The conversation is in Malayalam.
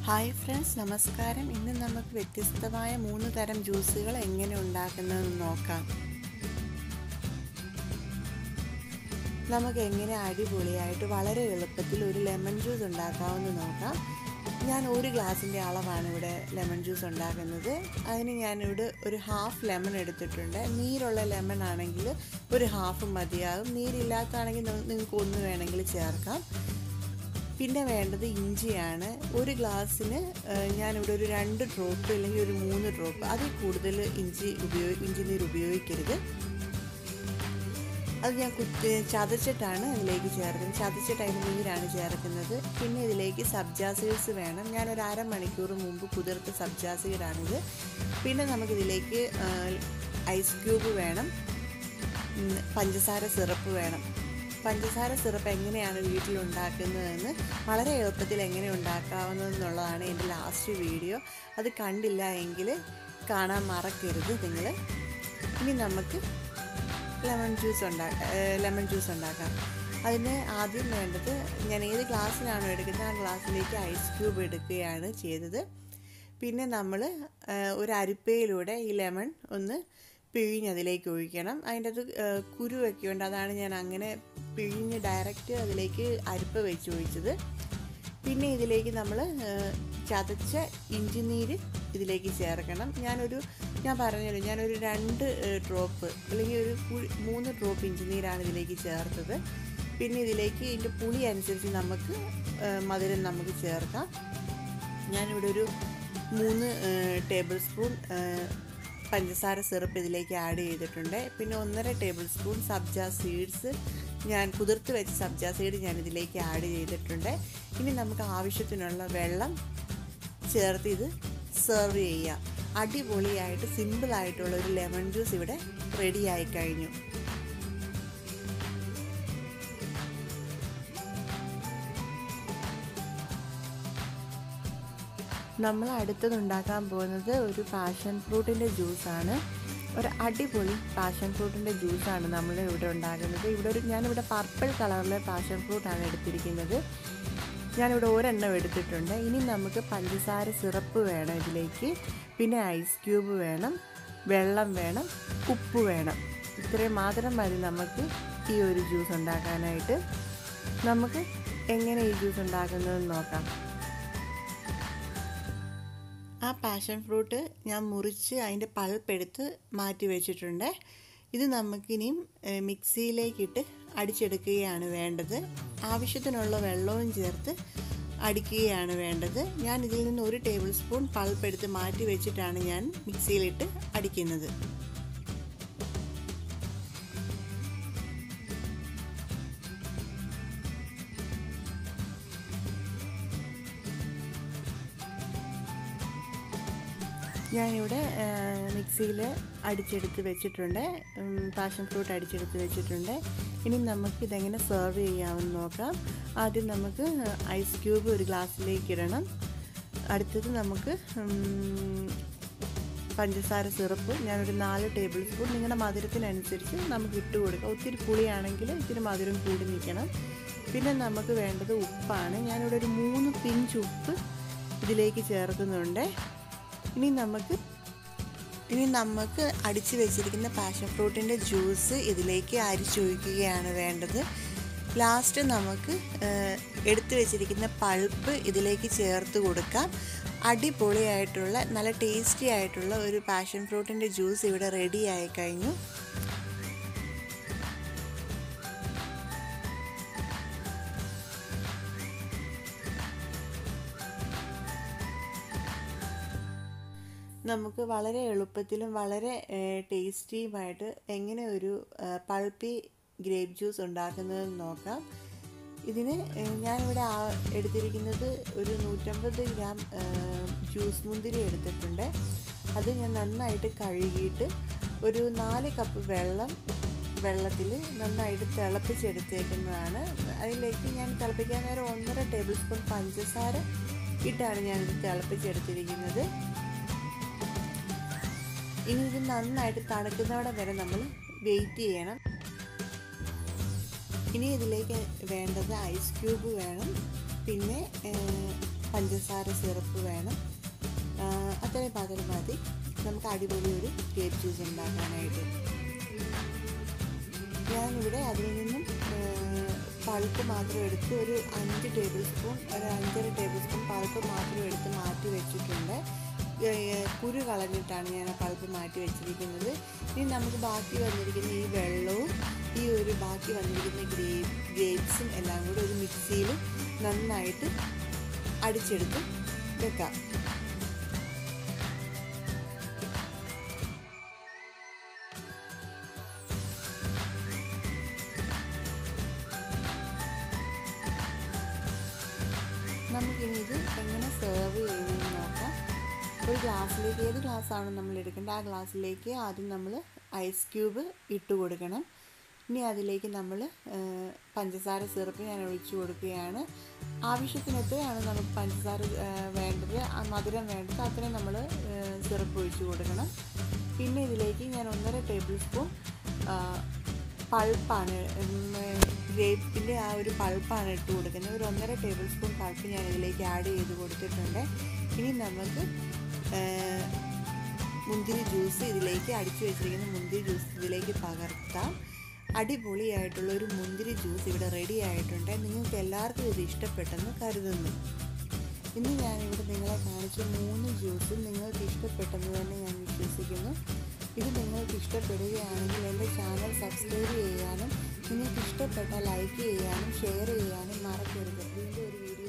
ഹായ് ഫ്രണ്ട്സ് നമസ്കാരം ഇന്ന് നമുക്ക് വ്യത്യസ്തമായ മൂന്ന് തരം ജ്യൂസുകൾ എങ്ങനെ ഉണ്ടാക്കുന്നതെന്ന് നോക്കാം നമുക്ക് എങ്ങനെ അടിപൊളിയായിട്ട് വളരെ എളുപ്പത്തിൽ ഒരു ലെമൺ ജ്യൂസ് ഉണ്ടാക്കാമെന്ന് നോക്കാം ഞാൻ ഒരു ഗ്ലാസിൻ്റെ അളവാണ് ഇവിടെ ലെമൺ ജ്യൂസ് ഉണ്ടാക്കുന്നത് അതിന് ഞാനിവിടെ ഒരു ഹാഫ് ലെമൺ എടുത്തിട്ടുണ്ട് നീരുള്ള ലെമൺ ആണെങ്കിൽ ഒരു ഹാഫ് മതിയാകും നീരില്ലാത്താണെങ്കിൽ നിങ്ങൾക്ക് ഒന്ന് വേണമെങ്കിൽ ചേർക്കാം പിന്നെ വേണ്ടത് ഇഞ്ചിയാണ് ഒരു ഗ്ലാസ്സിന് ഞാനിവിടെ ഒരു രണ്ട് ഡ്രോപ്പ് അല്ലെങ്കിൽ ഒരു മൂന്ന് ഡ്രോപ്പ് അതിൽ കൂടുതൽ ഇഞ്ചി ഉപയോഗി ഇഞ്ചി നീര് ഉപയോഗിക്കരുത് അത് ഞാൻ കുത്തി ചതച്ചിട്ടാണ് അതിലേക്ക് ചേർക്കുന്നത് ചതച്ചിട്ട് അതിന് നീരാണ് ചേർക്കുന്നത് പിന്നെ ഇതിലേക്ക് സബ്ജാ സീഡ്സ് വേണം ഞാനൊരു അരമണിക്കൂർ മുമ്പ് കുതിർത്ത സബ്ജാ സീഡാണിത് പിന്നെ നമുക്കിതിലേക്ക് ഐസ് ക്യൂബ് വേണം പഞ്ചസാര സിറപ്പ് വേണം പഞ്ചസാര സിറപ്പ് എങ്ങനെയാണ് വീട്ടിൽ ഉണ്ടാക്കുന്നതെന്ന് വളരെ എളുപ്പത്തിൽ എങ്ങനെ ഉണ്ടാക്കാവുന്നതെന്നുള്ളതാണ് എൻ്റെ ലാസ്റ്റ് വീഡിയോ അത് കണ്ടില്ല എങ്കിൽ കാണാൻ മറക്കരുത് നിങ്ങൾ ഇനി നമുക്ക് ലെമൺ ജ്യൂസ് ഉണ്ടാ ലെമൺ ജ്യൂസ് ഉണ്ടാക്കാം അതിന് ആദ്യം വേണ്ടത് ഞാൻ ഏത് ഗ്ലാസ്സിലാണോ എടുക്കുന്നത് ആ ഗ്ലാസ്സിലേക്ക് ഐസ് ക്യൂബ് എടുക്കുകയാണ് ചെയ്തത് പിന്നെ നമ്മൾ ഒരു അരിപ്പയിലൂടെ ഈ ലെമൺ ഒന്ന് പിഴിഞ്ഞ് അതിലേക്ക് ഒഴിക്കണം അതിൻ്റെ അത് കുരുവൊക്കെ ഉണ്ട് അതാണ് ഞാൻ അങ്ങനെ പിഴിഞ്ഞ് ഡയറക്റ്റ് അതിലേക്ക് അരിപ്പ വെച്ച് ഒഴിച്ചത് പിന്നെ ഇതിലേക്ക് നമ്മൾ ചതച്ച ഇഞ്ചി നീര് ഇതിലേക്ക് ചേർക്കണം ഞാനൊരു ഞാൻ പറഞ്ഞല്ലോ ഞാനൊരു രണ്ട് ഡ്രോപ്പ് അല്ലെങ്കിൽ ഒരു മൂന്ന് ഡ്രോപ്പ് ഇഞ്ചി നീരാണ് ഇതിലേക്ക് ചേർത്തത് പിന്നെ ഇതിലേക്ക് ഇതിൻ്റെ പുളി അനുസരിച്ച് നമുക്ക് മധുരം നമുക്ക് ചേർക്കാം ഞാനിവിടെ ഒരു മൂന്ന് ടേബിൾ സ്പൂൺ പഞ്ചസാര സിറപ്പ് ഇതിലേക്ക് ആഡ് ചെയ്തിട്ടുണ്ട് പിന്നെ ഒന്നര ടേബിൾ സ്പൂൺ സബ്ജ സീഡ്സ് ഞാൻ കുതിർത്ത് വെച്ച സബ്ജ സീഡ് ഞാൻ ഇതിലേക്ക് ആഡ് ചെയ്തിട്ടുണ്ട് ഇനി നമുക്ക് ആവശ്യത്തിനുള്ള വെള്ളം ചേർത്ത് ഇത് സെർവ് ചെയ്യാം അടിപൊളിയായിട്ട് സിമ്പിളായിട്ടുള്ള ഒരു ലെമൺ ജ്യൂസ് ഇവിടെ റെഡി ആയി കഴിഞ്ഞു നമ്മൾ അടുത്തത് ഉണ്ടാക്കാൻ പോകുന്നത് ഒരു പാഷൻ ഫ്രൂട്ടിൻ്റെ ജ്യൂസാണ് ഒരു അടിപൊളി പാഷൻ ഫ്രൂട്ടിൻ്റെ ജ്യൂസാണ് നമ്മൾ ഇവിടെ ഉണ്ടാക്കുന്നത് ഇവിടെ ഒരു ഞാനിവിടെ പർപ്പിൾ കളറിലെ പാഷൻ ഫ്രൂട്ടാണ് എടുത്തിരിക്കുന്നത് ഞാനിവിടെ ഒരെണ്ണം എടുത്തിട്ടുണ്ട് ഇനി നമുക്ക് പഞ്ചസാര സിറപ്പ് വേണം ഇതിലേക്ക് പിന്നെ ഐസ് ക്യൂബ് വേണം വെള്ളം വേണം ഉപ്പ് വേണം ഇത്രയും മാത്രം മതി നമുക്ക് ഈ ഒരു ജ്യൂസ് ഉണ്ടാക്കാനായിട്ട് നമുക്ക് എങ്ങനെ ഈ ജ്യൂസ് ഉണ്ടാക്കുന്നതെന്ന് നോക്കാം ആ പാഷൻ ഫ്രൂട്ട് ഞാൻ മുറിച്ച് അതിൻ്റെ പൾപ്പ് എടുത്ത് മാറ്റി വെച്ചിട്ടുണ്ട് ഇത് നമുക്കിനിയും മിക്സിയിലേക്കിട്ട് അടിച്ചെടുക്കുകയാണ് വേണ്ടത് ആവശ്യത്തിനുള്ള വെള്ളവും ചേർത്ത് അടിക്കുകയാണ് വേണ്ടത് ഞാൻ ഇതിൽ നിന്ന് ഒരു ടേബിൾ സ്പൂൺ പൾപ്പ് എടുത്ത് മാറ്റി വെച്ചിട്ടാണ് ഞാൻ മിക്സിയിലിട്ട് അടിക്കുന്നത് ഞാനിവിടെ മിക്സിയിൽ അടിച്ചെടുത്ത് വെച്ചിട്ടുണ്ട് പാഷൻ ഫ്രൂട്ട് അടിച്ചെടുത്ത് വെച്ചിട്ടുണ്ട് ഇനി നമുക്ക് ഇതെങ്ങനെ സെർവ് ചെയ്യാമെന്ന് നോക്കാം ആദ്യം നമുക്ക് ഐസ് ക്യൂബ് ഒരു ഗ്ലാസ്സിലേക്ക് ഇടണം അടുത്തത് നമുക്ക് പഞ്ചസാര സിറപ്പ് ഞാനൊരു നാല് ടേബിൾ സ്പൂൺ നിങ്ങളുടെ മധുരത്തിനനുസരിച്ച് നമുക്ക് ഇട്ട് കൊടുക്കാം ഒത്തിരി പുളിയാണെങ്കിൽ ഇത്തിരി മധുരം കൂടി നിൽക്കണം പിന്നെ നമുക്ക് വേണ്ടത് ഉപ്പാണ് ഞാനിവിടെ ഒരു മൂന്ന് പിഞ്ച് ഉപ്പ് ഇതിലേക്ക് ചേർക്കുന്നുണ്ട് ഇനി നമുക്ക് ഇനി നമുക്ക് അടിച്ചു വെച്ചിരിക്കുന്ന പാഷൻ ഫ്രൂട്ടിൻ്റെ ജ്യൂസ് ഇതിലേക്ക് അരിച്ചൊഴിക്കുകയാണ് വേണ്ടത് ലാസ്റ്റ് നമുക്ക് എടുത്തു വെച്ചിരിക്കുന്ന പൾപ്പ് ഇതിലേക്ക് ചേർത്ത് കൊടുക്കാം അടിപൊളിയായിട്ടുള്ള നല്ല ടേസ്റ്റി ആയിട്ടുള്ള ഒരു പാഷൻ ഫ്രൂട്ടിൻ്റെ ജ്യൂസ് ഇവിടെ റെഡി ആയി കഴിഞ്ഞു നമുക്ക് വളരെ എളുപ്പത്തിലും വളരെ ടേസ്റ്റിയുമായിട്ട് എങ്ങനെ ഒരു പൾപ്പി ഗ്രേപ്പ് ജ്യൂസ് ഉണ്ടാക്കുന്നതെന്ന് നോക്കാം ഇതിന് ഞാനിവിടെ എടുത്തിരിക്കുന്നത് ഒരു നൂറ്റമ്പത് ഗ്രാം ജ്യൂസ് മുന്തിരി എടുത്തിട്ടുണ്ട് അത് ഞാൻ നന്നായിട്ട് കഴുകിയിട്ട് ഒരു നാല് കപ്പ് വെള്ളം വെള്ളത്തിൽ നന്നായിട്ട് തിളപ്പിച്ചെടുത്തേക്കുന്നതാണ് അതിലേക്ക് ഞാൻ തിളപ്പിക്കാൻ നേരം ഒന്നര ടേബിൾ സ്പൂൺ പഞ്ചസാര ഇട്ടാണ് ഞാനിത് തിളപ്പിച്ചെടുത്തിരിക്കുന്നത് ഇനി ഇത് നന്നായിട്ട് തണുക്കുന്നവിടെ വരെ നമ്മൾ വെയിറ്റ് ചെയ്യണം ഇനി ഇതിലേക്ക് വേണ്ടത് ഐസ് ക്യൂബ് വേണം പിന്നെ പഞ്ചസാര സിറപ്പ് വേണം ആ, അത്രയും പാത്രം മതി നമുക്ക് അടിപൊളി ഒരു ഗ്രേപ്പ് ജ്യൂസ് ഉണ്ടാക്കാനായിട്ട് ഞാനിവിടെ അതിൽ നിന്നും പൾപ്പ് മാത്രം എടുത്ത് ഒരു അഞ്ച് ടേബിൾ സ്പൂൺ ഒരു അഞ്ചര ടേബിൾ സ്പൂൺ പൾപ്പ് മാത്രം എടുത്ത് മാറ്റി വെച്ചിട്ടുണ്ട് ഏഹ് കുരു കളഞ്ഞിട്ടാണ് ഞാൻ ആ പൾപ്പ് മാറ്റി വെച്ചിരിക്കുന്നത് ഇനി നമുക്ക് ബാക്കി വന്നിരിക്കുന്ന ഈ വെള്ളവും ഈ ഒരു ബാക്കി വന്നിരിക്കുന്ന ഗ്രേപ്പ് ഗ്രേപ്സും എല്ലാം കൂടി ഒരു മിക്സിയിൽ നന്നായിട്ട് അടിച്ചെടുത്ത് വെക്കാം നമുക്കിനി ഇത് എങ്ങനെ സെർവ് ചെയ്യുമെന്ന് നോക്കാം ഒരു ഗ്ലാസ്സിലേക്ക് ഏത് ഗ്ലാസ്സാണ് നമ്മൾ എടുക്കേണ്ടത് ആ ഗ്ലാസ്സിലേക്ക് ആദ്യം നമ്മൾ ഐസ് ക്യൂബ് ഇട്ട് കൊടുക്കണം ഇനി അതിലേക്ക് നമ്മൾ പഞ്ചസാര സിറപ്പ് ഞാൻ ഒഴിച്ചു കൊടുക്കുകയാണ് ആവശ്യത്തിന് എത്രയാണ് നമുക്ക് പഞ്ചസാര ആ, വേണ്ടത് ആ മധുരം വേണ്ടത് അത്രയും നമ്മൾ സിറപ്പ് ഒഴിച്ചു കൊടുക്കണം പിന്നെ ഇതിലേക്ക് ഞാൻ ഒന്നര ടേബിൾ സ്പൂൺ പൾപ്പാണ് ഗ്രേപ്പിൻ്റെ ആ ഒരു പൾപ്പാണ് ഇട്ട് കൊടുക്കുന്നത് ഒരു ഒന്നര ടേബിൾ സ്പൂൺ പൾപ്പ് ഞാൻ ഇതിലേക്ക് ആഡ് ചെയ്ത് കൊടുത്തിട്ടുണ്ട് ഇനി നമുക്ക് ആ, മുന്തിരി ജ്യൂസ് ഇതിലേക്ക് അടിച്ചു വെച്ചിരിക്കുന്ന മുന്തിരി ജ്യൂസ് ഇതിലേക്ക് പകർത്താം അടിപൊളിയായിട്ടുള്ള ഒരു മുന്തിരി ജ്യൂസ് ഇവിടെ റെഡി ആയിട്ടുണ്ട് നിങ്ങൾക്ക് എല്ലാവർക്കും ഇത് ഇഷ്ടപ്പെട്ടെന്ന് കരുതുന്നു ഇന്ന് ഞാനിവിടെ നിങ്ങളെ കാണിച്ച മൂന്ന് ജ്യൂസും നിങ്ങൾക്ക് ഇഷ്ടപ്പെട്ടെന്ന് തന്നെ ഞാൻ വിശ്വസിക്കുന്നു ഇത് നിങ്ങൾക്ക് ഇഷ്ടപ്പെടുകയാണെങ്കിൽ എൻ്റെ ചാനൽ സബ്സ്ക്രൈബ് ചെയ്യാനും നിങ്ങൾക്ക് ഇഷ്ടപ്പെട്ട ലൈക്ക് ചെയ്യാനും ഷെയർ ചെയ്യാനും മറക്കരുത് വീണ്ടും ഒരു വീഡിയോ